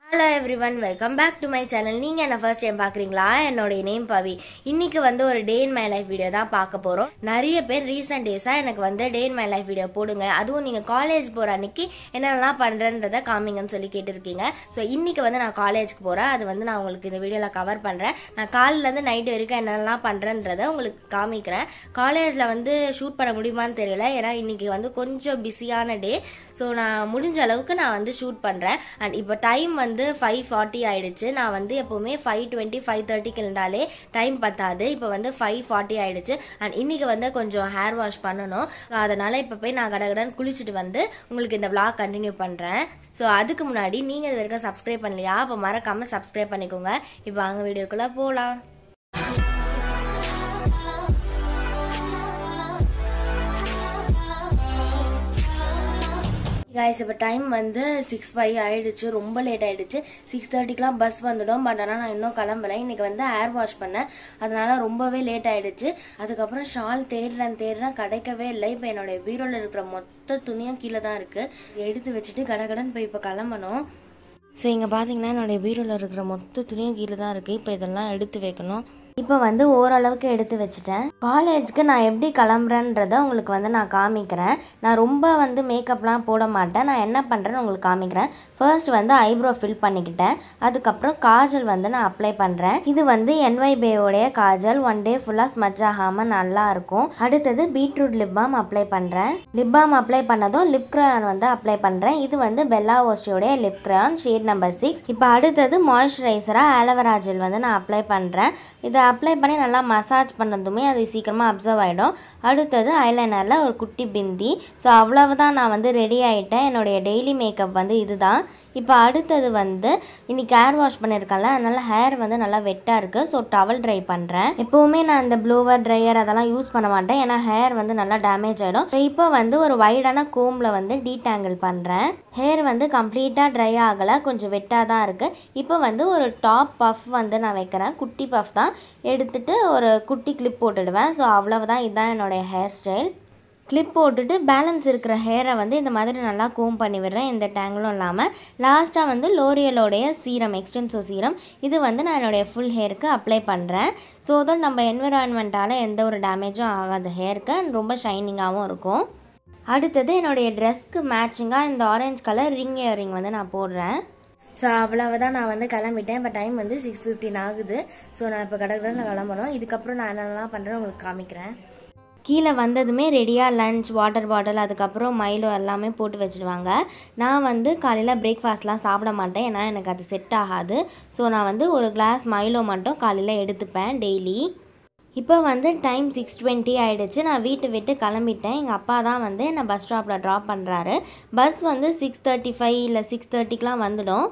Hello everyone welcome back to my channel நீங்கள் என்ன first time பார்க்குறீங்களா என்னுடைய நேம் பவி இன்னைக்கு வந்து ஒரு day in my life video தான் பார்க்க போகிறோம் நிறைய பேர் ரீசெண்ட் டேஸாக எனக்கு வந்து day in my life video போடுங்க அதுவும் நீங்கள் காலேஜ் போகிற அன்னைக்கு என்னென்னலாம் பண்ணுறன்றதை காமிங்கன்னு சொல்லி கேட்டிருக்கீங்க ஸோ இன்னைக்கு வந்து நான் காலேஜ்க்கு போகிறேன் அது வந்து நான் உங்களுக்கு இந்த வீடியோவில் கவர் பண்ணுறேன் நான் காலிலேருந்து நைட்டு வரைக்கும் என்னென்னலாம் பண்ணுறேன்றதை உங்களுக்கு காமிக்கிறேன் காலேஜில் வந்து ஷூட் பண்ண முடியுமான்னு தெரியல ஏன்னா இன்னைக்கு வந்து கொஞ்சம் பிஸியான டே ஸோ நான் முடிஞ்ச அளவுக்கு நான் வந்து ஷூட் பண்ணுறேன் அண்ட் இப்போ டைம் வந்து ஃபைவ் ஃபார்ட்டி ஆயிடுச்சு நான் வந்து எப்போவுமே ஃபைவ் டுவெண்ட்டி ஃபைவ் தேர்ட்டிக்கு இருந்தாலே டைம் பத்தாது இப்போ வந்து ஃபைவ் ஃபார்ட்டி ஆயிடுச்சு அண்ட் இன்னைக்கு வந்து கொஞ்சம் ஹேர் வாஷ் பண்ணணும் ஸோ அதனால இப்போ போய் நான் கடகடன் குளிச்சுட்டு வந்து உங்களுக்கு இந்த vlog கண்டினியூ பண்ணுறேன் ஸோ அதுக்கு முன்னாடி நீங்கள் இது வரைக்கும் சப்ஸ்கிரைப் பண்ணலையா அப்போ மறக்காமல் சப்ஸ்கிரைப் பண்ணிக்கோங்க இப்போ வாங்க வீடியோக்குள்ளே போகலாம் காய்ஸ் இப்போ டைம் வந்து சிக்ஸ் ஃபைவ் ஆயிடுச்சு ரொம்ப லேட் ஆயிடுச்சு சிக்ஸ் தேர்ட்டிக்கெலாம் பஸ் வந்துடும் பட் ஆனால் நான் இன்னும் கிளம்பல இன்னைக்கு வந்து ஹேர் வாஷ் பண்ணேன் அதனால ரொம்பவே லேட் ஆயிடுச்சு அதுக்கப்புறம் ஷால் தேடுறேன் தேடுறேன் கிடைக்கவே இல்லை இப்போ என்னுடைய பீரோல இருக்கிற மொத்த துணியும் கீழே தான் இருக்கு எடுத்து வச்சுட்டு கடகடன் போய் இப்போ கிளம்பணும் ஸோ இங்கே பார்த்தீங்கன்னா என்னுடைய பீரோல இருக்கிற மொத்த துணியும் கீழே தான் இருக்குது இப்போ இதெல்லாம் எடுத்து வைக்கணும் இப்போ வந்து ஓரளவுக்கு எடுத்து வச்சுட்டேன் காலேஜ்க்கு நான் எப்படி கிளம்புறேன்றத உங்களுக்கு வந்து நான் காமிக்கிறேன் நான் ரொம்ப வந்து மேக்கப்லாம் போட மாட்டேன் நான் என்ன பண்ணுறேன்னு உங்களுக்கு காமிக்கிறேன் ஃபர்ஸ்ட் வந்து ஐப்ரோ ஃபில் பண்ணிக்கிட்டேன் அதுக்கப்புறம் காஜல் வந்து நான் அப்ளை பண்ணுறேன் இது வந்து என்வைபேயோடைய காஜல் ஒன் டே ஃபுல்லாக ஸ்மஜ் ஆகாமல் நல்லா இருக்கும் அடுத்தது பீட்ரூட் லிப் பாம் அப்ளை பண்ணுறேன் லிப் பாம் அப்ளை பண்ணதும் லிப் க்ரையான் வந்து அப்ளை பண்ணுறேன் இது வந்து பெல்லா ஓஸ்டியோடைய lip crayon shade number six இப்போ அடுத்தது மாய்ஸ்சரைசராக ஆலோவேரா ஜெல் வந்து நான் அப்ளை பண்ணுறேன் இதை அப்ளை பண்ணி நல்லா மசாஜ் பண்ணதுமே அது சீக்கிரமாக அப்சர்வ் ஆகிடும் அடுத்தது ஐலைனரில் ஒரு குட்டி பிந்தி ஸோ அவ்வளவுதான் நான் வந்து ரெடி ஆகிட்டேன் என்னுடைய டெய்லி மேக்கப் வந்து இதுதான் இப்போ அடுத்தது வந்து இன்னைக்கு ஹேர் வாஷ் பண்ணியிருக்கேன்ல அதனால ஹேர் வந்து நல்லா வெட்டாக இருக்குது ஸோ டவல் ட்ரை பண்ணுறேன் எப்போவுமே நான் இந்த ப்ளூவர் ட்ரையர் அதெல்லாம் யூஸ் பண்ண மாட்டேன் ஏன்னா ஹேர் வந்து நல்லா டேமேஜ் ஆகிடும் ஸோ இப்போ வந்து ஒரு வைடான கோம்பில் வந்து டீடாங்கிள் பண்ணுறேன் ஹேர் வந்து கம்ப்ளீட்டாக ட்ரை ஆகலை கொஞ்சம் வெட்டாக தான் இருக்குது இப்போ வந்து ஒரு டாப் பஃப் வந்து நான் வைக்கிறேன் குட்டி பஃப் தான் எடுத்துட்டு ஒரு குட்டி கிளிப் போட்டுடுவேன் ஸோ அவ்வளவுதான் இதுதான் என்னுடைய ஹேர் ஸ்டைல் கிளிப் போட்டுட்டு பேலன்ஸ் இருக்கிற ஹேரை வந்து இந்த மாதிரி நல்லா கோம் பண்ணி விடுறேன் எந்த டேங்கிளும் இல்லாமல் லாஸ்ட்டாக வந்து லோரியலோடைய சீரம் எக்ஸ்டென்சோ சீரம் இது வந்து நான் என்னுடைய ஃபுல் ஹேருக்கு அப்ளை பண்ணுறேன் ஸோ தட் நம்ம என்விரான்மெண்ட்டால் எந்த ஒரு டேமேஜும் ஆகாது ஹேருக்கு அண்ட் ரொம்ப ஷைனிங்காகவும் இருக்கும் அடுத்தது என்னுடைய ட்ரெஸ்க்கு மேட்சிங்காக இந்த ஆரஞ்சு கலர் ரிங் இயரிங் வந்து நான் போடுறேன் ஸோ அவ்வளவுதான் நான் வந்து கிளம்பிட்டேன் இப்போ டைம் வந்து சிக்ஸ் ஃபிஃப்டின் ஆகுது ஸோ நான் இப்போ கடற்கரை நான் கிளம்பணும் இதுக்கப்புறம் நான் என்னென்னலாம் பண்ணுறேன்னு உங்களுக்கு காமிக்கிறேன் கீழே வந்ததுமே ரெடியாக லஞ்ச் வாட்டர் பாட்டில் அதுக்கப்புறம் மைலோ எல்லாமே போட்டு வச்சுடுவாங்க நான் வந்து காலையில் பிரேக்ஃபாஸ்ட்லாம் சாப்பிட மாட்டேன் ஏன்னா எனக்கு அது செட் ஆகாது ஸோ நான் வந்து ஒரு கிளாஸ் மைலோ மட்டும் காலையில் எடுத்துப்பேன் டெய்லி இப்போ வந்து டைம் சிக்ஸ் டுவெண்ட்டி ஆகிடுச்சு நான் வீட்டை விட்டு கிளம்பிட்டேன் எங்கள் அப்பா தான் வந்து என்னை பஸ் ஸ்டாப்பில் ட்ராப் பண்ணுறாரு பஸ் வந்து சிக்ஸ் தேர்ட்டி ஃபைவ் இல்லை சிக்ஸ் தேர்ட்டிக்கெலாம் வந்துடும்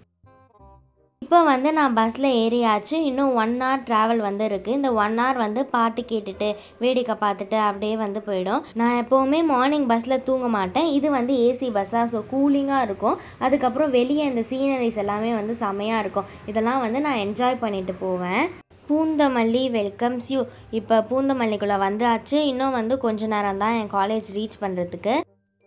இப்போ வந்து நான் பஸ்ஸில் ஏறியாச்சு இன்னும் ஒன் ஹவர் ட்ராவல் வந்து இருக்குது இந்த ஒன் ஹவர் வந்து பாட்டு கேட்டுட்டு வேடிக்கை பார்த்துட்டு அப்படியே வந்து போயிடும் நான் எப்போவுமே மார்னிங் பஸ்ஸில் தூங்க மாட்டேன் இது வந்து ஏசி பஸ்ஸாக ஸோ கூலிங்காக இருக்கும் அதுக்கப்புறம் வெளியே இந்த சீனரிஸ் எல்லாமே வந்து செமையாக இருக்கும் இதெல்லாம் வந்து நான் என்ஜாய் பண்ணிட்டு போவேன் பூந்தமல்லி வெல்கம்ஸ் யூ இப்போ பூந்தமல்லிக்குள்ளே வந்தாச்சு இன்னும் வந்து கொஞ்ச நேரம் தான் என் காலேஜ் ரீச் பண்ணுறதுக்கு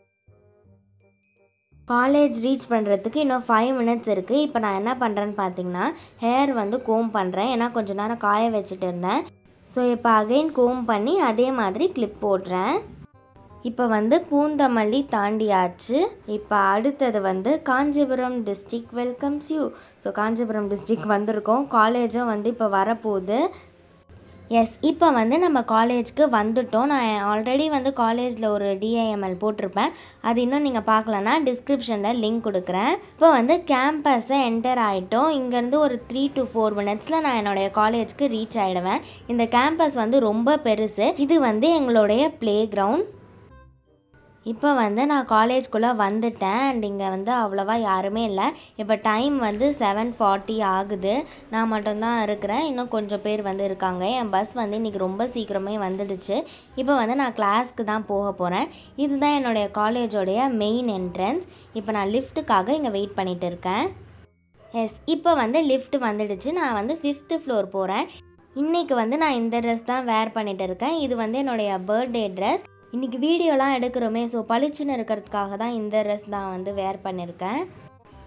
காலேஜ் ரீச் பண்ணுறதுக்கு இன்னும் ஃபைவ் மினிட்ஸ் இருக்குது இப்போ நான் என்ன பண்ணுறேன்னு பார்த்தீங்கன்னா ஹேர் வந்து கோம் பண்ணுறேன் ஏன்னா கொஞ்ச நேரம் காய வச்சுட்டு இருந்தேன் ஸோ இப்போ அகைன் கோம் பண்ணி அதே மாதிரி கிளிப் போடுறேன் இப்போ வந்து பூந்தமல்லி தாண்டியாச்சு இப்போ அடுத்தது வந்து Kanchipuram district welcomes you so Kanchipuram district வந்திருக்கோம் காலேஜும் வந்து இப்போ வரப்போகுது எஸ் இப்போ வந்து நம்ம காலேஜ்க்கு வந்துட்டோம் நான் ஆல்ரெடி வந்து காலேஜில் ஒரு டிஐஎம்எல் போட்டிருப்பேன் அது இன்னும் நீங்கள் பார்க்கலன்னா டிஸ்கிரிப்ஷனில் லிங்க் கொடுக்குறேன் இப்போ வந்து கேம்பஸை என்டர் ஆகிட்டோம் இங்கேருந்து ஒரு த்ரீ டு ஃபோர் மினிட்ஸில் நான் என்னுடைய காலேஜ்க்கு ரீச் ஆகிடுவேன் இந்த கேம்பஸ் வந்து ரொம்ப பெருசு இது வந்து எங்களுடைய ப்ளே கிரவுண்ட் இப்போ வந்து நான் காலேஜ்குள்ளே வந்துட்டேன் அண்ட் இங்கே வந்து அவ்வளோவா யாருமே இல்லை இப்போ டைம் வந்து செவன் ஃபார்ட்டி ஆகுது நான் மட்டும்தான் இருக்கிறேன் இன்னும் கொஞ்சம் பேர் வந்து இருக்காங்க என் பஸ் வந்து இன்றைக்கி ரொம்ப சீக்கிரமே வந்துடுச்சு இப்போ வந்து நான் கிளாஸ்க்கு தான் போக போகிறேன் இதுதான் என்னுடைய காலேஜோடைய மெயின் என்ட்ரன்ஸ் இப்போ நான் லிஃப்ட்டுக்காக இங்கே வெயிட் பண்ணிகிட்டு இருக்கேன் எஸ் இப்போ வந்து லிஃப்ட் வந்துடுச்சு நான் வந்து ஃபிஃப்த்து ஃப்ளோர் போகிறேன் இன்றைக்கி வந்து நான் இந்த ட்ரெஸ் தான் வேர் பண்ணிகிட்டு இருக்கேன் இது வந்து என்னுடைய பர்த்டே ட்ரெஸ் இன்றைக்கி வீடியோலாம் எடுக்கிறோமே ஸோ பளிச்சுன்னு இருக்கிறதுக்காக தான் இந்த ட்ரெஸ் தான் வந்து வேர் பண்ணியிருக்கேன்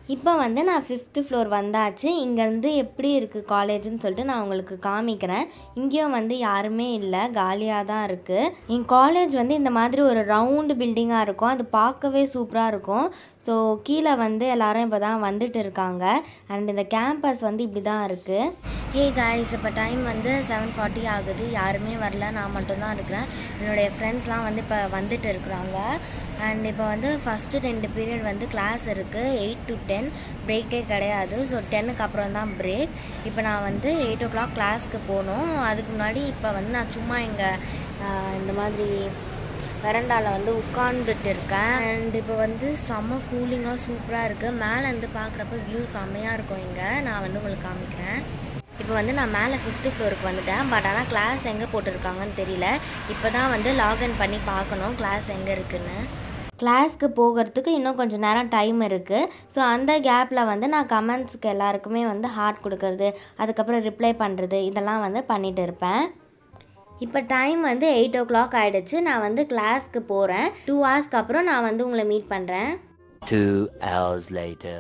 இப்போ வந்து நான் ஃபிஃப்த்து ஃப்ளோர் வந்தாச்சு இங்கேருந்து எப்படி இருக்குது காலேஜ்னு சொல்லிட்டு நான் உங்களுக்கு காமிக்கிறேன் இங்கேயும் வந்து யாருமே இல்லை காலியாக தான் இருக்குது என் காலேஜ் வந்து இந்த மாதிரி ஒரு ரவுண்டு பில்டிங்காக இருக்கும் அது பார்க்கவே சூப்பராக இருக்கும் ஸோ கீழே வந்து எல்லாரும் இப்போ தான் வந்துட்டு இருக்காங்க அண்ட் இந்த கேம்பஸ் வந்து இப்படி தான் இருக்குது ஹே காய்ஸ் இப்போ டைம் வந்து செவன் ஃபார்ட்டி ஆகுது யாருமே வரல நான் மட்டும்தான் இருக்கிறேன் என்னுடைய ஃப்ரெண்ட்ஸ்லாம் வந்து இப்போ வந்துட்டு இருக்கிறாங்க அண்ட் இப்போ வந்து ஃபஸ்ட்டு ரெண்டு பீரியட் வந்து கிளாஸ் இருக்குது எயிட் டு டென் பிரேக்கே கிடையாது ஸோ டென்னுக்கு அப்புறம் தான் பிரேக் இப்போ நான் வந்து எயிட் ஓ கிளாக் கிளாஸ்க்கு போகணும் அதுக்கு முன்னாடி இப்போ வந்து நான் சும்மா இங்கே இந்த மாதிரி வெரண்டாவில் வந்து உட்காந்துட்டு இருக்கேன் அண்ட் இப்போ வந்து செம்ம கூலிங்காக சூப்பராக இருக்குது மேலே இருந்து பார்க்குறப்ப வியூ செம்மையாக இருக்கும் இங்கே நான் வந்து உங்களுக்கு காமிக்கிறேன் இப்போ வந்து நான் மேலே ஃபிஃப்த்து ஃப்ளோருக்கு வந்துட்டேன் பட் ஆனால் கிளாஸ் எங்கே போட்டிருக்காங்கன்னு தெரியல இப்போ தான் வந்து லாகின் பண்ணி பார்க்கணும் கிளாஸ் எங்கே இருக்குன்னு கிளாஸ்க்கு போகிறதுக்கு இன்னும் கொஞ்சம் நேரம் டைம் இருக்குது ஸோ அந்த கேப்பில் வந்து நான் கமெண்ட்ஸ்க்கு எல்லாருக்குமே வந்து ஹார்ட் கொடுக்கறது அதுக்கப்புறம் ரிப்ளை பண்ணுறது இதெல்லாம் வந்து பண்ணிகிட்டு இருப்பேன் இப்போ டைம் வந்து எயிட் ஓ கிளாக் ஆகிடுச்சு நான் வந்து கிளாஸ்க்கு போகிறேன் டூ ஹவர்ஸ்க்கு அப்புறம் நான் வந்து உங்களை மீட் பண்ணுறேன் Two hours later.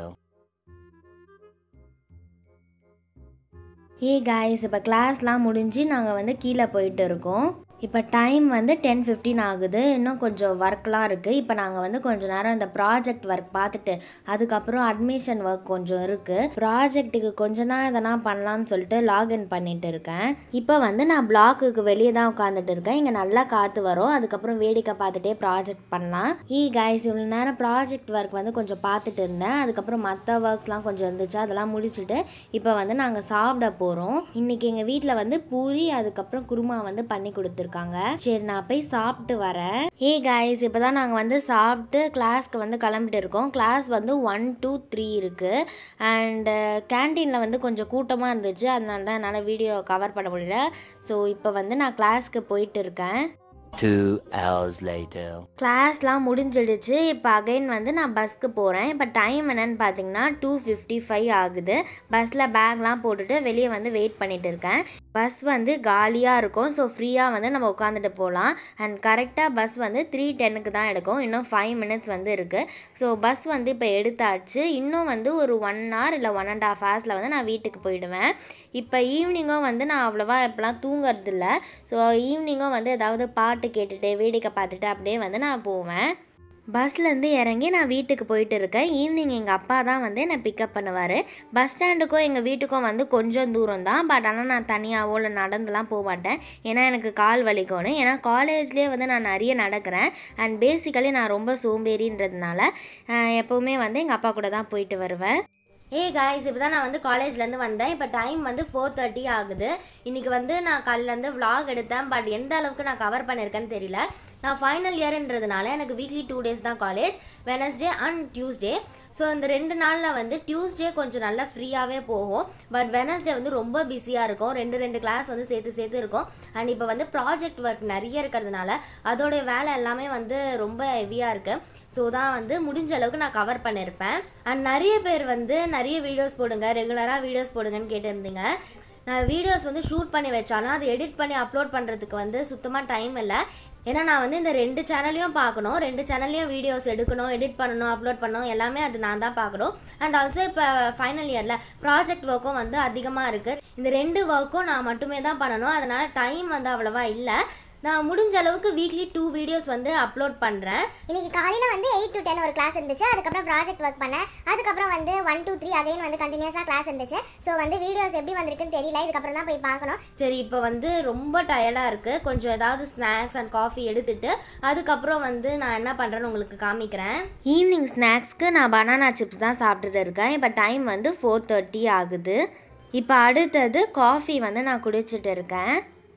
Hey guys இப்போ கிளாஸ்லாம் முடிஞ்சு நாங்கள் வந்து கீழே போயிட்டு இருக்கோம் இப்போ டைம் வந்து டென் ஃபிஃப்டீன் ஆகுது இன்னும் கொஞ்சம் ஒர்க்லாம் இருக்குது இப்போ நாங்கள் வந்து கொஞ்சம் நேரம் இந்த ப்ராஜெக்ட் ஒர்க் பார்த்துட்டு அதுக்கப்புறம் அட்மிஷன் ஒர்க் கொஞ்சம் இருக்குது ப்ராஜெக்ட்டுக்கு கொஞ்ச நேரம் எதனா பண்ணலான்னு சொல்லிட்டு லாகின் பண்ணிட்டு இருக்கேன் இப்போ வந்து நான் பிளாக்குக்கு வெளியே தான் உட்காந்துட்டு இருக்கேன் இங்கே நல்லா காற்று வரும் அதுக்கப்புறம் வேடிக்கை பார்த்துட்டே ப்ராஜெக்ட் பண்ணலாம் ஈ காய்ஸ் இவ்வளோ நேரம் ப்ராஜெக்ட் ஒர்க் வந்து கொஞ்சம் பார்த்துட்டு இருந்தேன் அதுக்கப்புறம் மற்ற ஒர்க்ஸ்லாம் கொஞ்சம் இருந்துச்சு அதெல்லாம் முடிச்சுட்டு இப்போ வந்து நாங்கள் சாப்பிட போகிறோம் இன்றைக்கி எங்கள் வீட்டில் வந்து பூரி அதுக்கப்புறம் குருமா வந்து பண்ணி கொடுத்துருக்காங்க சரி நான் போய் சாப்பிட்டு வரேன் ஏ காய்ஸ் இப்போ தான் நாங்கள் வந்து சாப்பிட்டு கிளாஸ்க்கு வந்து கிளம்பிட்டு இருக்கோம் கிளாஸ் வந்து ஒன் டூ த்ரீ இருக்குது அண்டு கேன்டீனில் வந்து கொஞ்சம் கூட்டமாக இருந்துச்சு அதனால தான் என்னால் வீடியோ கவர் பண்ண முடியல ஸோ இப்போ வந்து நான் கிளாஸ்க்கு போயிட்டு இருக்கேன் Two hours later. கிளாஸ்லாம் முடிஞ்சிடுச்சு இப்போ அகைன் வந்து நான் பஸ்க்கு போகிறேன் இப்போ டைம் என்னன்னு பார்த்தீங்கன்னா டூ ஃபிஃப்டி ஃபைவ் ஆகுது பஸ்ஸில் பேக்லாம் போட்டுட்டு வெளியே வந்து வெயிட் பண்ணிட்டு இருக்கேன் பஸ் வந்து காலியாக இருக்கும் ஸோ ஃப்ரீயாக வந்து நம்ம உட்காந்துட்டு போகலாம் அண்ட் கரெக்டாக பஸ் வந்து த்ரீ டென்னுக்கு தான் எடுக்கும் இன்னும் ஃபைவ் மினிட்ஸ் வந்து இருக்குது ஸோ பஸ் வந்து இப்போ எடுத்தாச்சு இன்னும் வந்து ஒரு ஒன் ஹவர் இல்லை ஒன் அண்ட் ஹாஃப் ஹவர்ஸில் வந்து நான் வீட்டுக்கு போயிடுவேன் இப்போ ஈவினிங்கும் வந்து நான் அவ்வளோவா இப்போலாம் தூங்குறது இல்லை ஸோ ஈவினிங்கும் வந்து ஏதாவது பாட்டு கேட்டுட்டு வேடிக்கை பார்த்துட்டு அப்படியே வந்து நான் போவேன் பஸ்லேருந்து இறங்கி நான் வீட்டுக்கு போயிட்டு இருக்கேன் ஈவினிங் எங்கள் அப்பா தான் வந்து என்னை பிக்கப் பண்ணுவார் பஸ் ஸ்டாண்டுக்கும் எங்கள் வீட்டுக்கும் வந்து கொஞ்சம் தூரம் தான் பட் ஆனால் நான் தனியாகவோ இல்லை நடந்துலாம் போக மாட்டேன் ஏன்னா எனக்கு கால் வலிக்கணும் ஏன்னா காலேஜ்லேயே வந்து நான் நிறைய நடக்கிறேன் அண்ட் பேசிக்கலி நான் ரொம்ப சோம்பேறின்றதுனால அஹ், எப்போவுமே வந்து எங்கள் அப்பா கூட தான் போயிட்டு வருவேன் ஏ காய்ஸ் இப்போ தான் நான் வந்து காலேஜ்லேருந்து வந்தேன் இப்போ டைம் வந்து ஃபோர் தேர்ட்டி ஆகுது இன்றைக்கி வந்து நான் காலையிலேருந்து vlog எடுத்தேன் பட் எந்த அளவுக்கு நான் கவர் பண்ணியிருக்கேன்னு தெரியல நான் ஃபைனல் இயர்ன்றதுனால எனக்கு வீக்லி டூ டேஸ் தான் college Wednesday and Tuesday so இந்த ரெண்டு நாளில் வந்து டியூஸ்டே கொஞ்சம் நல்லா ஃப்ரீயாகவே போகும் பட் வெனஸ்டே வந்து ரொம்ப பிஸியாக இருக்கும் ரெண்டு ரெண்டு கிளாஸ் வந்து சேர்த்து சேர்த்து இருக்கும் அண்ட் இப்போ வந்து ப்ராஜெக்ட் ஒர்க் நிறைய இருக்கிறதுனால அதோடைய வேலை எல்லாமே வந்து ரொம்ப ஹெவியாக இருக்குது ஸோ தான் வந்து முடிஞ்ச அளவுக்கு நான் கவர் பண்ணியிருப்பேன் அண்ட் நிறைய பேர் வந்து நிறைய வீடியோஸ் போடுங்க ரெகுலராக வீடியோஸ் போடுங்கன்னு கேட்டிருந்தீங்க நான் வீடியோஸ் வந்து ஷூட் பண்ணி வச்சாலும் அது எடிட் பண்ணி அப்லோட் பண்ணுறதுக்கு வந்து சுத்தமாக டைம் இல்லை ஏன்னா நான் வந்து இந்த ரெண்டு சேனல்லையும் பார்க்கணும் ரெண்டு சேனல்லையும் வீடியோஸ் எடுக்கணும் எடிட் பண்ணணும் அப்லோட் பண்ணணும் எல்லாமே அது நான் தான் பார்க்கணும் அண்ட் ஆல்சோ இப்போ ஃபைனல் இயரில் ப்ராஜெக்ட் ஒர்க்கும் வந்து அதிகமாக இருக்குது இந்த ரெண்டு ஒர்க்கும் நான் மட்டுமே தான் பண்ணணும் அதனால் டைம் வந்து அவ்வளோவா இல்லை நான் முடிஞ்ச அளவுக்கு வீக்லி டூ வீடியோஸ் வந்து அப்லோட் பண்ணுறேன் இன்னைக்கு காலையில வந்து எயிட் டு டென் ஒரு கிளாஸ் இருந்துச்சு அதுக்கப்புறம் ப்ராஜெக்ட் ஒர்க் பண்ணேன் அதுக்கப்புறம் வந்து ஒன் டூ த்ரீ அகைன் வந்து கண்டினியூஸாக கிளாஸ் இருந்துச்சு ஸோ வந்து வீடியோஸ் எப்படி வந்திருக்குன்னு தெரியல இதுக்கப்புறம் தான் போய் பார்க்கணும் சரி இப்போ வந்து ரொம்ப டயர்டாக இருக்குது கொஞ்சம் ஏதாவது ஸ்நாக்ஸ் அண்ட் காஃபி எடுத்துட்டு அதுக்கப்புறம் வந்து நான் என்ன பண்ணுறேன்னு உங்களுக்கு காமிக்கிறேன் ஈவினிங் ஸ்நாக்ஸ்க்கு நான் பனானா சிப்ஸ் தான் சாப்பிட்டுட்டு இருக்கேன் இப்போ டைம் வந்து ஃபோர் தேர்ட்டி ஆகுது இப்போ அடுத்தது காஃபி வந்து நான் குடிச்சிட்டு இருக்கேன்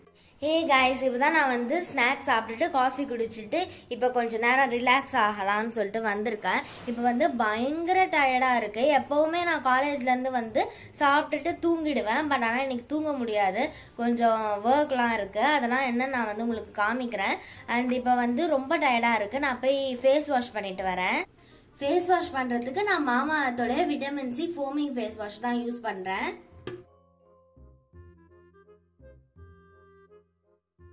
ஏ காய்ஸ் இப்போ தான் நான் வந்து ஸ்நாக்ஸ் சாப்பிட்டுட்டு காஃபி குடிச்சிட்டு இப்போ கொஞ்ச நேரம் ரிலாக்ஸ் ஆகலாம்னு சொல்லிட்டு வந்திருக்கேன் இப்போ வந்து பயங்கர டயர்டாக இருக்குது எப்போவுமே நான் காலேஜ்லேருந்து வந்து சாப்பிட்டுட்டு தூங்கிடுவேன் பட் ஆனால் இன்னைக்கு தூங்க முடியாது கொஞ்சம் ஒர்க்லாம் இருக்குது அதெல்லாம் என்ன நான் வந்து உங்களுக்கு காமிக்கிறேன் அண்ட் இப்போ வந்து ரொம்ப டயர்டாக இருக்குது நான் போய் ஃபேஸ் வாஷ் பண்ணிட்டு வரேன் ஃபேஸ் வாஷ் பண்ணுறதுக்கு நான் மாமாத்தோட vitamin C foaming face wash தான் யூஸ் பண்ணுறேன்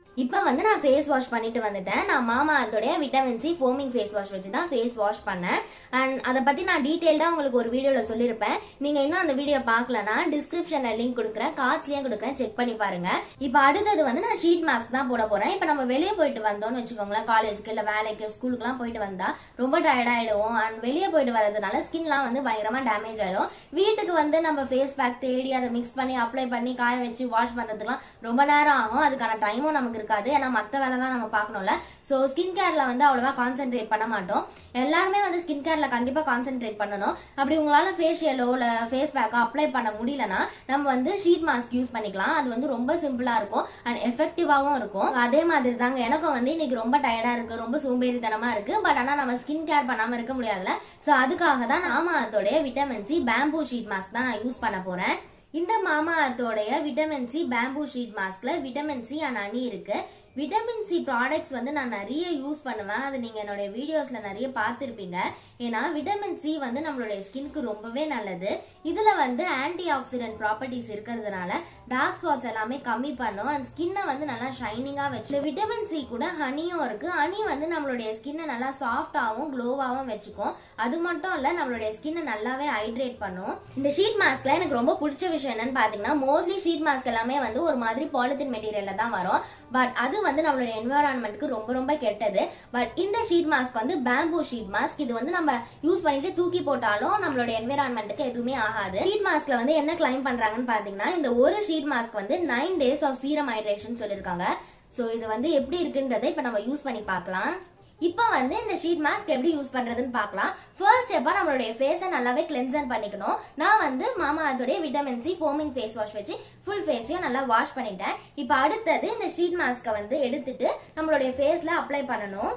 இப்போ வந்து நான் ஃபேஸ் வாஷ் பண்ணிட்டு வந்துட்டேன் நான் மாமா அதோடைய vitamin C foaming face wash வச்சு தான் ஃபேஸ் வாஷ் பண்ணேன் அண்ட் அதை பத்தி நான் டீட்டெயில்டாக உங்களுக்கு ஒரு வீடியோல சொல்லியிருப்பேன் நீங்க இன்னும் அந்த வீடியோ பார்க்கலனா டிஸ்கிரிப்ஷன்ல லிங்க் கொடுக்குறேன் கார்ட்ஸ்லயும் கொடுக்குறேன் செக் பண்ணி பாருங்க இப்போ அடுத்தது வந்து நான் ஷீட் மாஸ்க் தான் போட போறேன் இப்போ நம்ம வெளியே போயிட்டு வந்தோம்னு வச்சுக்கோங்களேன் காலேஜ்க்கு இல்ல வேலைக்கு ஸ்கூலுக்குலாம் போயிட்டு வந்தா ரொம்ப டயர்ட் ஆயிடுவோம் அண்ட் வெளியே போயிட்டு வரதுனால ஸ்கின்லாம் வந்து பயங்கரமா டேமேஜ் ஆயிடும் வீட்டுக்கு வந்து நம்ம ஃபேஸ் பேக் தேடி அதை மிக்ஸ் பண்ணி அப்ளை பண்ணி காய வச்சு வாஷ் பண்றதுக்குலாம் ரொம்ப நேரம் ஆகும் அதுக்கான டைமும் நமக்கு இருக்காது ஏன்னா மத்த வேலைலாம் நம்ம பார்க்கணும்ல ஸோ ஸ்கின் கேர்ல வந்து அவ்வளவா கான்சென்ட்ரேட் பண்ண மாட்டோம் எல்லாருமே வந்து ஸ்கின் கேர்ல கண்டிப்பா கான்சென்ட்ரேட் பண்ணணும் அப்படி உங்களால ஃபேஷியலோ இல்ல ஃபேஸ் பேக்கோ அப்ளை பண்ண முடியலனா நம்ம வந்து ஷீட் மாஸ்க் யூஸ் பண்ணிக்கலாம் அது வந்து ரொம்ப சிம்பிளா இருக்கும் அண்ட் எஃபெக்டிவாவும் இருக்கும் அதே மாதிரி தாங்க எனக்கும் வந்து இன்னைக்கு ரொம்ப டயர்டா இருக்கு ரொம்ப சோம்பேறித்தனமா இருக்கு பட் ஆனா நம்ம ஸ்கின் கேர் பண்ணாம இருக்க முடியாதுல்ல சோ அதுக்காக தான் நாம அதோடைய vitamin C bamboo sheet mask தான் நான் யூஸ் பண்ண போறேன் இந்த மாமா அத்தோடைய விட்டமின் சி பேம்பூ ஷீட் மாஸ்க்ல விட்டமின் சி அண்ட் அணி இருக்கு விட்டமின் சி ப்ராடக்ட்ஸ் வந்து நான் நிறைய யூஸ் பண்ணுவேன் அது நீங்க என்னோட வீடியோஸ்ல நிறைய பார்த்திருப்பீங்க ஏன்னா விட்டமின் சி வந்து நம்மளுடைய ஸ்கின்க்கு ரொம்பவே நல்லது இதுல வந்து ஆன்டி ஆக்சிடென்ட் ப்ராப்பர்ட்டிஸ் இருக்கிறதுனால டார்க் ஸ்பாட்ஸ் எல்லாமே கம்மி பண்ணும் அண்ட் ஸ்கின்னை வந்து நல்லா ஷைனிங்கா வச்சு விட்டமின் சி கூட ஹனியும் இருக்கு ஹனி வந்து நம்மளுடைய ஸ்கின்னை நல்லா சாஃப்டாவும் க்ளோவாவும் வச்சுக்கும் அது மட்டும் இல்ல நம்மளுடைய ஸ்கின்னை நல்லாவே ஹைட்ரேட் பண்ணும் இந்த ஷீட் மாஸ்க்ல எனக்கு ரொம்ப பிடிச்ச விஷயம் என்னன்னு பாத்தீங்கன்னா மோஸ்ட்லி ஷீட் மாஸ்க் எல்லாமே வந்து ஒரு மாதிரி பாலித்தீன் மெட்டீரியல்ல தான் வரும் பட் அது வந்து நம்மளோட என்வரான்மெண்ட்க்கு ரொம்ப ரொம்ப கெட்டது பட் இந்த ஷீட் மாஸ்க் வந்து பேம்பூ ஷீட் மாஸ்க் இது வந்து நம்ம யூஸ் பண்ணிட்டு தூக்கி போட்டாலும் நம்மளோட என்வரான்மெண்ட்டுக்கு எதுவுமே ஆகாது ஷீட் மாஸ்க்ல வந்து என்ன கிளைம் பண்றாங்கன்னு பாத்தீங்கன்னா இந்த ஒரு ஷீட் மாஸ்க் வந்து nine days of serum hydration சொல்லிருக்காங்க சோ இது வந்து எப்படி இருக்குன்றதை இப்ப நம்ம யூஸ் பண்ணி பார்க்கலாம் இப்போ வந்து இந்த ஷீட் மாஸ்க் எப்படி யூஸ் பண்றதுன்னு பார்க்கலாம் ஃபர்ஸ்ட் ஸ்டெப்பா நம்மளுடைய ஃபேஸை நல்லாவே கிளென்சர் பண்ணிக்கணும் நான் வந்து மாமா அதோடைய vitamin C foaming face wash வச்சு ஃபுல் ஃபேஸையும் நல்லா வாஷ் பண்ணிட்டேன் இப்போ அடுத்தது இந்த ஷீட் மாஸ்க்கை வந்து எடுத்துட்டு நம்மளுடைய ஃபேஸ்ல அப்ளை பண்ணணும்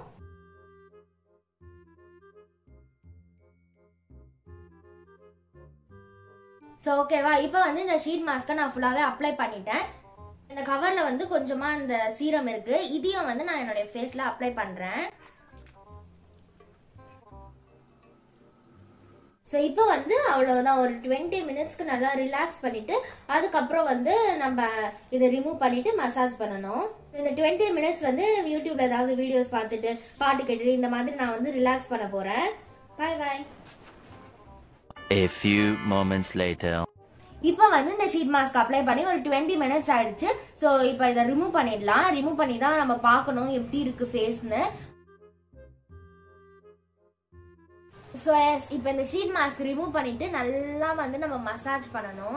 ஸோ ஓகேவா இப்போ வந்து இந்த ஷீட் மாஸ்க்கை நான் ஃபுல்லாகவே அப்ளை பண்ணிட்டேன் இந்த கவர்ல வந்து கொஞ்சமா இந்த சீரம் இருக்கு இதையும் வந்து நான் என்னுடைய ஃபேஸ்ல அப்ளை பண்றேன் ஸோ இப்போ வந்து அவ்வளவுதான் ஒரு டுவெண்ட்டி மினிட்ஸ்க்கு நல்லா ரிலாக்ஸ் பண்ணிட்டு அதுக்கப்புறம் வந்து நம்ம இதை ரிமூவ் பண்ணிட்டு மசாஜ் பண்ணணும் இந்த டுவெண்ட்டி மினிட்ஸ் வந்து யூடியூப்ல ஏதாவது வீடியோஸ் பார்த்துட்டு பாட்டு கேட்டுட்டு இந்த மாதிரி நான் வந்து ரிலாக்ஸ் பண்ண போறேன் பாய் பாய் A few moments later. இப்போ வந்து இந்த ஷீட் மாஸ்க் அப்ளை பண்ணி ஒரு டுவெண்ட்டி மினிட்ஸ் ஆயிடுச்சு ஸோ இப்போ இதை ரிமூவ் பண்ணிடலாம் ரிமூவ் பண்ணி தான் நம்ம பார்க்கணும் எப்படி இருக்கு ஃபேஸ்னு ஸோ எஸ் இப்போ இந்த ஷீட் மாஸ்க் ரிமூவ் பண்ணிட்டு நல்லா வந்து நம்ம மசாஜ் பண்ணணும்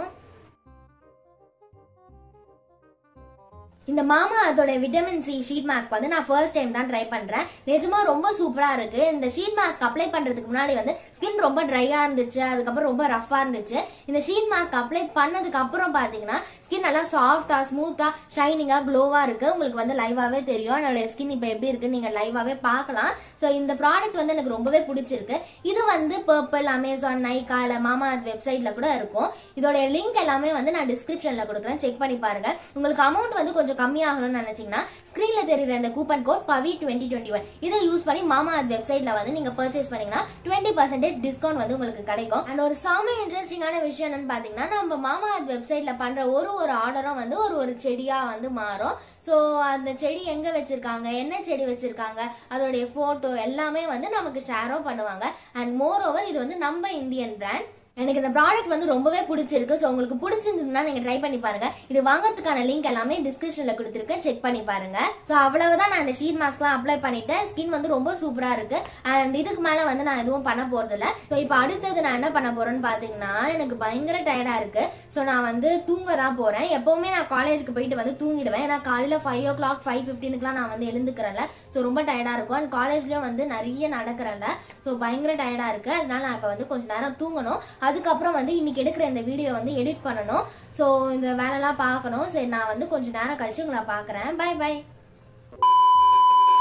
இந்த மாமா அதோட விட்டமின் சி ஷீட் மாஸ்க் வந்து நான் ஃபர்ஸ்ட் டைம் தான் ட்ரை பண்றேன் நிஜமா ரொம்ப சூப்பரா இருக்கு இந்த ஷீட் மாஸ்க் அப்ளை பண்றதுக்கு முன்னாடி வந்து ஸ்கின் ரொம்ப ட்ரையா இருந்துச்சு அதுக்கப்புறம் ரொம்ப ரஃபா இருந்துச்சு இந்த ஷீட் மாஸ்க் அப்ளை பண்ணதுக்கு அப்புறம் பாத்தீங்கன்னா ஸ்கின் நல்லா சாஃப்டா ஸ்மூத்தா ஷைனிங்கா க்ளோவா இருக்கு உங்களுக்கு வந்து லைவாவே தெரியும் என்னோட ஸ்கின் இப்போ எப்படி இருக்குன்னு நீங்க லைவாவே பார்க்கலாம் ஸோ இந்த ப்ராடக்ட் வந்து எனக்கு ரொம்பவே பிடிச்சிருக்கு இது வந்து பர்பிள் அமேசான் நைகா இல்ல மாமா வெப்சைட்ல கூட இருக்கும் இதோட லிங்க் எல்லாமே வந்து நான் டிஸ்கிரிப்ஷன்ல கொடுக்குறேன் செக் பண்ணி பாருங்க உங்களுக்கு அமௌண்ட் வந்து கொஞ்சம் கம்மியாகணும்னு நினைச்சீங்கன்னா ஸ்கிரீன்ல தெரியுற இந்த coupon code Pavi twenty twenty one இதை யூஸ் பண்ணி மாமா வெப்சைட்ல வந்து நீங்க பர்ச்சேஸ் பண்ணீங்கன்னா டுவெண்ட்டி பர்சன்டேஜ் டிஸ்கவுண்ட் வந்து உங்களுக்கு கிடைக்கும் அண்ட் ஒரு செம இன்ட்ரெஸ்டிங்கான விஷயம் என்னன்னு பாத்தீங்கன்னா நம்ம மாமா வெப்சைட்ல பண்ற ஒரு ஒரு ஆர்டரும் வந்து ஒரு ஒரு செடியா வந்து மாறும் ஸோ அந்த செடி எங்க வச்சிருக்காங்க என்ன செடி வச்சிருக்காங்க அதோடைய போட்டோ எல்லாமே வந்து நமக்கு ஷேரும் பண்ணுவாங்க அண்ட் மோர் ஓவர் இது வந்து நம்ம இந்தியன் பிராண்ட் எனக்கு இந்த ப்ராடக்ட் வந்து ரொம்பவே பிடிச்சிருக்கு ஸோ உங்களுக்கு பிடிச்சிருந்ததுன்னா நீங்க ட்ரை பண்ணி பாருங்க இது வாங்குறதுக்கான லிங்க் எல்லாமே டிஸ்கிரிப்ஷன்ல கொடுத்துருக்கேன் செக் பண்ணி பாருங்க ஸோ அவ்வளவுதான் நான் இந்த ஷீட் மாஸ்க்லாம் அப்ளை பண்ணிட்டேன் ஸ்கின் வந்து ரொம்ப சூப்பரா இருக்கு அண்ட் இதுக்கு மேல வந்து நான் எதுவும் பண்ண போறது இல்ல ஸோ இப்போ அடுத்தது நான் என்ன பண்ண போறேன்னு பாத்தீங்கன்னா எனக்கு பயங்கர டயர்டா இருக்கு ஸோ நான் வந்து தூங்க தான் போறேன் எப்பவுமே நான் காலேஜுக்கு போயிட்டு வந்து தூங்கிடுவேன் ஏன்னா காலையில ஃபைவ் ஓ கிளாக் ஃபைவ் ஃபிஃப்டீனுக்குலாம் நான் வந்து எழுந்துக்கிறேன்ல ஸோ ரொம்ப டயர்டா இருக்கும் அண்ட் காலேஜ்லயும் வந்து நிறைய நடக்கிறேன்ல ஸோ பயங்கர டயர்டா இருக்கு அதனால நான் இப்போ வந்து கொஞ்ச நேரம் தூங்கணும் அதுக்கப்புறம் வந்து இன்னைக்கு எடுக்கிற இந்த வீடியோ வந்து எடிட் பண்ணணும் ஸோ இந்த வேலைலாம் பார்க்கணும் சரி நான் வந்து கொஞ்ச நேரம் கழிச்சு உங்களை பார்க்குறேன் பை பை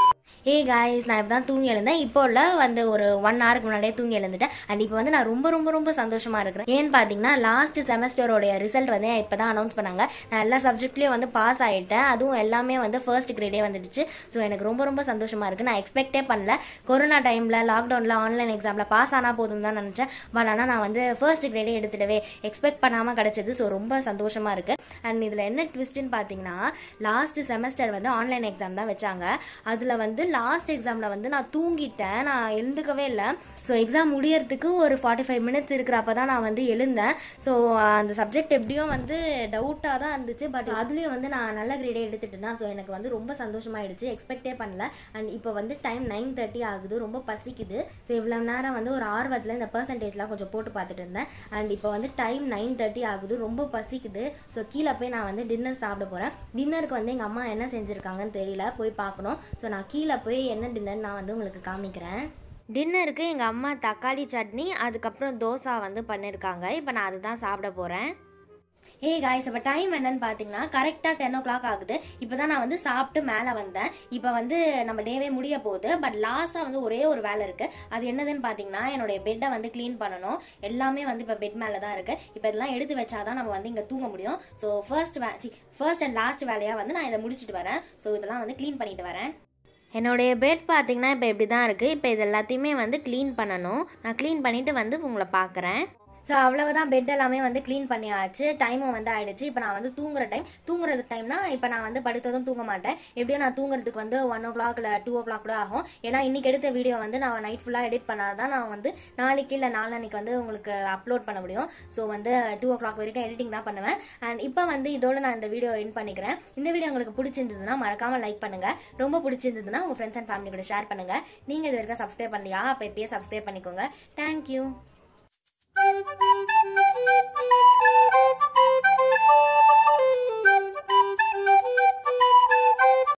ஏ காய்ஸ் நான் இப்போ தான் தூங்கி எழுந்தேன் இப்போ உள்ள வந்து ஒரு ஒன் ஹவருக்கு முன்னாடியே தூங்கி எழுந்துட்டேன் அண்ட் இப்போ வந்து நான் ரொம்ப ரொம்ப ரொம்ப சந்தோஷமா இருக்கிறேன் ஏன்னு பார்த்தீங்கன்னா லாஸ்ட் செமஸ்டரோடைய ரிசல்ட் வந்து இப்போ தான் அனௌன்ஸ் பண்ணாங்க நான் எல்லா சப்ஜெக்ட்லேயும் வந்து பாஸ் ஆகிட்டேன் அதுவும் எல்லாமே வந்து ஃபர்ஸ்ட் கிரேடே வந்துடுச்சு ஸோ எனக்கு ரொம்ப ரொம்ப சந்தோஷமா இருக்கு நான் எக்ஸ்பெக்டே பண்ணல கொரோனா டைமில் லாக்டவுனில் ஆன்லைன் எக்ஸாமில் பாஸ் ஆனால் போதும் தான் நினச்சேன் பட் ஆனால் நான் வந்து ஃபர்ஸ்ட் கிரேடே எடுத்துடவே எக்ஸ்பெக்ட் பண்ணாமல் கிடச்சது ஸோ ரொம்ப சந்தோஷமா இருக்கு அண்ட் இதில் என்ன ட்விஸ்ட்னு பார்த்தீங்கன்னா லாஸ்ட் செமஸ்டர் வந்து ஆன்லைன் எக்ஸாம் தான் வச்சாங்க அதில் வந்து லாஸ்ட் எக்ஸாமில் வந்து நான் தூங்கிட்டேன் நான் எழுந்துக்கவே இல்லை ஸோ எக்ஸாம் முடியறதுக்கு ஒரு ஃபார்ட்டி ஃபைவ் மினிட்ஸ் இருக்கிறப்ப தான் நான் வந்து எழுந்தேன் ஸோ அந்த சப்ஜெக்ட் எப்படியும் வந்து டவுட்டாக தான் இருந்துச்சு பட் அதுலேயும் வந்து நான் நல்ல கிரேடே எடுத்துட்டேன்னா ஸோ எனக்கு வந்து ரொம்ப சந்தோஷமாயிடுச்சு எக்ஸ்பெக்டே பண்ணல அண்ட் இப்போ வந்து டைம் நைன் தேர்ட்டி ஆகுது ரொம்ப பசிக்குது ஸோ இவ்வளோ நேரம் வந்து ஒரு ஆர்வத்தில் இந்த பர்சன்டேஜ்லாம் கொஞ்சம் போட்டு பார்த்துட்டு இருந்தேன் அண்ட் இப்போ வந்து டைம் நைன் தேர்ட்டி ஆகுது ரொம்ப பசிக்குது ஸோ கீழே போய் நான் வந்து டின்னர் சாப்பிட போகிறேன் டின்னருக்கு வந்து எங்கள் அம்மா என்ன செஞ்சுருக்காங்கன்னு தெரியல போய் பார்க்கணும் ஸோ நான் கீழே போய் என்ன டின்னர் நான் வந்து உங்களுக்கு காமிக்கிறேன் டின்னருக்கு எங்கள் அம்மா தக்காளி சட்னி அதுக்கப்புறம் தோசை வந்து பண்ணியிருக்காங்க இப்போ நான் அதுதான் சாப்பிட போகிறேன் ஏ காய்ஸ் இப்போ டைம் என்னன்னு பார்த்தீங்கன்னா கரெக்டாக டென் ஓ கிளாக் ஆகுது இப்போ தான் நான் வந்து சாப்பிட்டு மேலே வந்தேன் இப்போ வந்து நம்ம டேவே முடிய போகுது பட் லாஸ்ட்டாக வந்து ஒரே ஒரு வேலை இருக்குது அது என்னதுன்னு பார்த்தீங்கன்னா என்னுடைய பெட்டை வந்து க்ளீன் பண்ணணும் எல்லாமே வந்து இப்போ பெட் மேலே தான் இருக்குது இப்போ இதெல்லாம் எடுத்து வச்சாதான் நம்ம வந்து இங்கே தூங்க முடியும் so first way first and last வேலையாக வந்து நான் இதை முடிச்சுட்டு வரேன் ஸோ இதெல்லாம் வந்து க்ளீன் பண்ணிட்டு வரேன் என்னுடைய பெட் பார்த்தீங்கன்னா இப்போ இப்படி தான் இருக்குது இப்போ இது எல்லாத்தையுமே வந்து க்ளீன் பண்ணணும் நான் க்ளீன் பண்ணிவிட்டு வந்து உங்களை பார்க்குறேன் ஸோ அவ்வளவுதான் பெட் எல்லாமே வந்து க்ளீன் பண்ணியாச்சு டைமும் வந்து ஆயிடுச்சு இப்போ நான் வந்து தூங்குற டைம் தூங்குறது டைம்னா இப்போ நான் வந்து படுத்ததும் தூங்க மாட்டேன் எப்படியும் நான் தூங்குறதுக்கு வந்து ஒன் ஓ கிளாக் இல்லை டூ ஓ கிளாக் கூட ஆகும் ஏன்னா இன்னைக்கு எடுத்த வீடியோ வந்து நான் நைட் ஃபுல்லாக எடிட் பண்ணாதான் நான் வந்து நாளைக்கு இல்லை நாளான்னைக்கு வந்து உங்களுக்கு அப்லோட் பண்ண முடியும் ஸோ வந்து டூ ஓ கிளாக் வரைக்கும் எடிட்டிங் தான் பண்ணுவேன் அண்ட் இப்போ வந்து இதோட நான் இந்த வீடியோ என் பண்ணிக்கிறேன் இந்த வீடியோ உங்களுக்கு பிடிச்சிருந்ததுன்னா மறக்காம லைக் பண்ணுங்க ரொம்ப பிடிச்சிருந்ததுன்னா உங்க ஃப்ரெண்ட்ஸ் அண்ட் ஃபேமிலி கூட ஷேர் பண்ணுங்க நீங்க இது வரைக்கும் சப்ஸ்கிரைப் பண்ணலையா அப்போ இப்பயே சப்ஸ்கிரைப் பண்ணிக்கோங்க தேங்க்யூ Thank you.